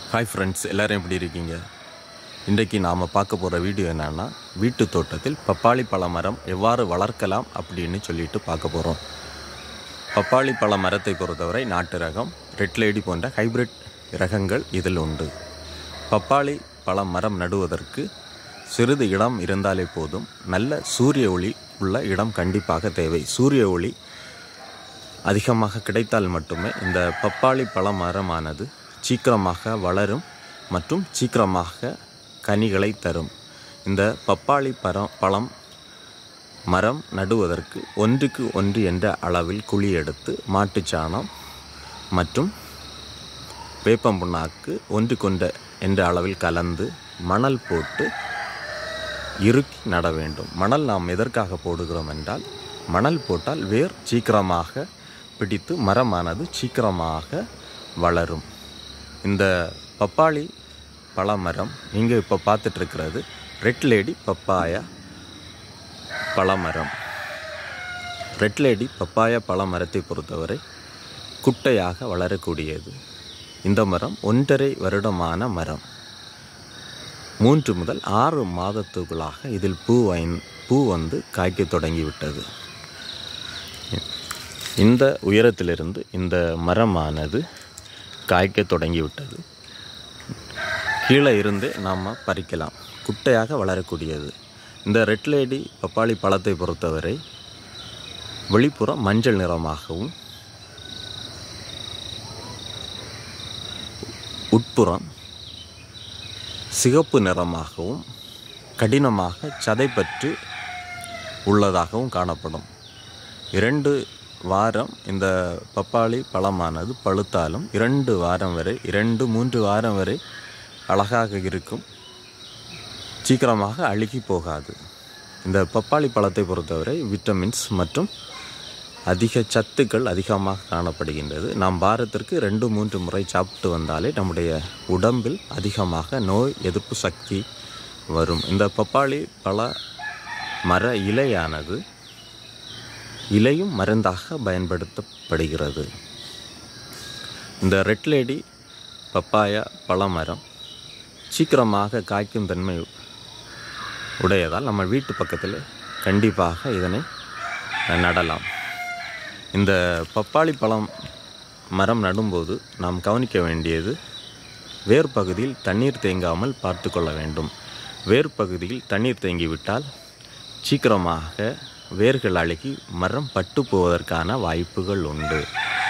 hi friends எல்லோரும் எப்படி இருக்கீங்க இன்றைக்கு நாம் பார்க்க போகிற வீடியோ என்னென்னா வீட்டு தோட்டத்தில் பப்பாளி பழ மரம் எவ்வாறு வளர்க்கலாம் அப்படின்னு சொல்லிட்டு பார்க்க போகிறோம் பப்பாளி பழ மரத்தை பொறுத்தவரை நாட்டு ரகம் ரெட் லேடி போன்ற ஹைபிரிட் ரகங்கள் இதில் உண்டு பப்பாளி பழ மரம் நடுவதற்கு சிறிது இடம் இருந்தாலே போதும் நல்ல சூரிய ஒளி உள்ள இடம் கண்டிப்பாக தேவை சூரிய ஒளி அதிகமாக கிடைத்தால் மட்டுமே இந்த பப்பாளி பழ மரமானது சீக்கிரமாக வளரும் மற்றும் சீக்கிரமாக கனிகளை தரும் இந்த பப்பாளி பழம் பழம் மரம் நடுவதற்கு ஒன்றுக்கு ஒன்று என்ற அளவில் குழி எடுத்து மாட்டுச்சாணம் மற்றும் வேப்பம் புண்ணாக்கு ஒன்றுக்கொன்று என்ற அளவில் கலந்து மணல் போட்டு இறுக்கி நட வேண்டும் மணல் நாம் எதற்காக போடுகிறோம் என்றால் மணல் போட்டால் வேர் சீக்கிரமாக பிடித்து மரமானது சீக்கிரமாக வளரும் இந்த பப்பாளி பழமரம் நீங்கள் இப்போ பார்த்துட்ருக்கிறது ரெட் லேடி பப்பாயா பழமரம் ரெட் லேடி பப்பாயா பழமரத்தை பொறுத்தவரை குட்டையாக வளரக்கூடியது இந்த மரம் ஒன்றரை வருடமான மரம் மூன்று முதல் ஆறு மாதத்துக்குள்ளாக இதில் பூ வை பூ வந்து காய்க்க தொடங்கிவிட்டது இந்த உயரத்திலிருந்து இந்த மரமானது காய்க்க தொடங்கிவிட்டது கீழே இருந்து நாம் பறிக்கலாம் குட்டையாக வளரக்கூடியது இந்த ரெட் லேடி பப்பாளி பழத்தை பொறுத்தவரை வெளிப்புறம் மஞ்சள் நிறமாகவும் உட்புறம் சிகப்பு நிறமாகவும் கடினமாக சதைப்பற்று உள்ளதாகவும் காணப்படும் இரண்டு வாரம் இந்த பப்பாளி பழமானது பழுத்தாலும் இரண்டு வாரம் வரை இரண்டு மூன்று வாரம் வரை அழகாக இருக்கும் சீக்கிரமாக அழுகி போகாது இந்த பப்பாளி பழத்தை பொறுத்தவரை விட்டமின்ஸ் மற்றும் அதிக சத்துக்கள் அதிகமாக காணப்படுகின்றது நாம் வாரத்திற்கு ரெண்டு மூன்று முறை சாப்பிட்டு வந்தாலே நம்முடைய உடம்பில் அதிகமாக நோய் எதிர்ப்பு சக்தி வரும் இந்த பப்பாளி பழ மர இலையானது இலையும் மருந்தாக பயன்படுத்தப்படுகிறது இந்த ரெட் லேடி பப்பாயா பழமரம் சீக்கிரமாக காய்க்கும் தன்மை உடையதால் நம்ம வீட்டு பக்கத்தில் கண்டிப்பாக இதனை நடலாம் இந்த பப்பாளி பழம் மரம் நடும்போது நாம் கவனிக்க வேண்டியது வேர் பகுதியில் தண்ணீர் தேங்காமல் பார்த்து கொள்ள வேண்டும் வேர் பகுதியில் தண்ணீர் தேங்கிவிட்டால் சீக்கிரமாக வேர்கள் அழுகி மரம் பட்டு போவதற்கான வாய்ப்புகள் உண்டு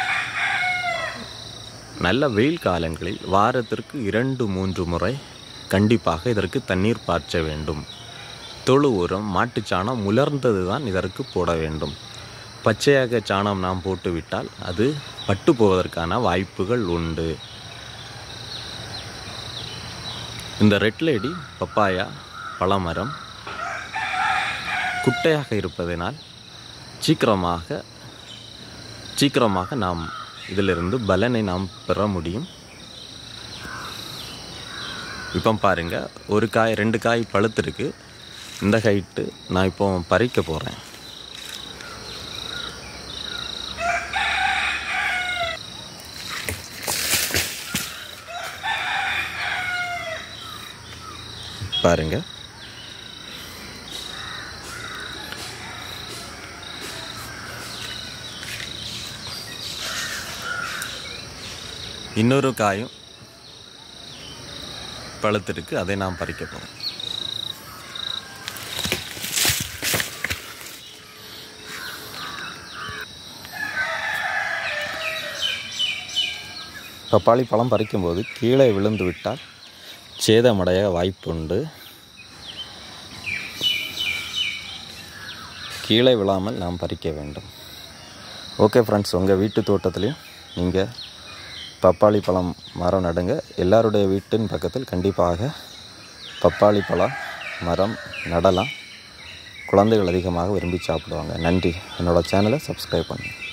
நல்ல வெயில் காலங்களில் வாரத்திற்கு இரண்டு மூன்று முறை கண்டிப்பாக இதற்கு தண்ணீர் பாய்ச்ச வேண்டும் தொழு உரம் மாட்டுச்சாணம் உலர்ந்தது தான் இதற்கு போட வேண்டும் பச்சையாக சாணம் நாம் போட்டுவிட்டால் அது பட்டு போவதற்கான வாய்ப்புகள் உண்டு இந்த ரெட் லேடி பப்பாயா பழமரம் குட்டையாக இருப்பதனால் சீக்கிரமாக சீக்கிரமாக நாம் இதிலிருந்து பலனை நாம் பெற முடியும் இப்போ பாருங்கள் ஒரு காய் ரெண்டு காய் பழுத்திருக்கு இந்த ஹைட்டு நான் இப்போ பறிக்க போகிறேன் பாருங்கள் இன்னொரு காயும் பழுத்திருக்கு அதை நாம் பறிக்க போகிறோம் பப்பாளி பழம் பறிக்கும்போது கீழே விழுந்து விட்டால் சேதமடைய வாய்ப்புண்டு கீழே விழாமல் நாம் பறிக்க வேண்டும் ஓகே ஃப்ரெண்ட்ஸ் உங்கள் வீட்டு தோட்டத்துலேயும் நீங்கள் பப்பாளி பழம் மரம் நடுங்க எல்லாருடைய வீட்டின் பக்கத்தில் கண்டிப்பாக பப்பாளி பழம் மரம் நடலாம் குழந்தைகள் அதிகமாக விரும்பி சாப்பிடுவாங்க நன்றி என்னோடய சேனலை சப்ஸ்கிரைப் பண்ணுங்கள்